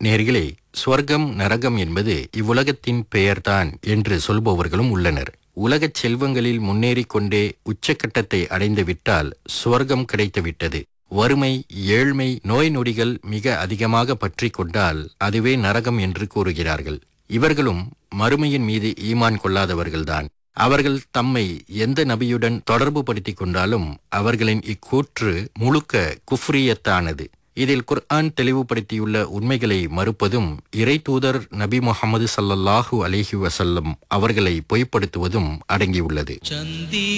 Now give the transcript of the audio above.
நேர்களே ஸ்வர்க்கம் நரகம் என்பது இவ்வுலகத்தின் பெயர்தான் என்று சொல்பவர்களும் உள்ளனர் உலகச் செல்வங்களில் முன்னேறிக் கொண்டே உச்சக்கட்டத்தை அடைந்துவிட்டால் சுவர்க்கம் கிடைத்துவிட்டது வறுமை ஏழ்மை நோய் நொடிகள் மிக அதிகமாக பற்றி கொண்டால் அதுவே நரகம் என்று கூறுகிறார்கள் இவர்களும் மறுமையின் மீது ஈமான் கொள்ளாதவர்கள்தான் அவர்கள் தம்மை எந்த நபியுடன் தொடர்பு படுத்திக் கொண்டாலும் அவர்களின் இக்கூற்று முழுக்க குஃப்ரியத்தானது இதில் குர்ஆன் தெளிவுபடுத்தியுள்ள உண்மைகளை மறுப்பதும் இறை தூதர் நபி முகமது சல்லல்லாஹு அலைஹி வசல்லம் அவர்களை பொய்ப்படுத்துவதும் அடங்கியுள்ளது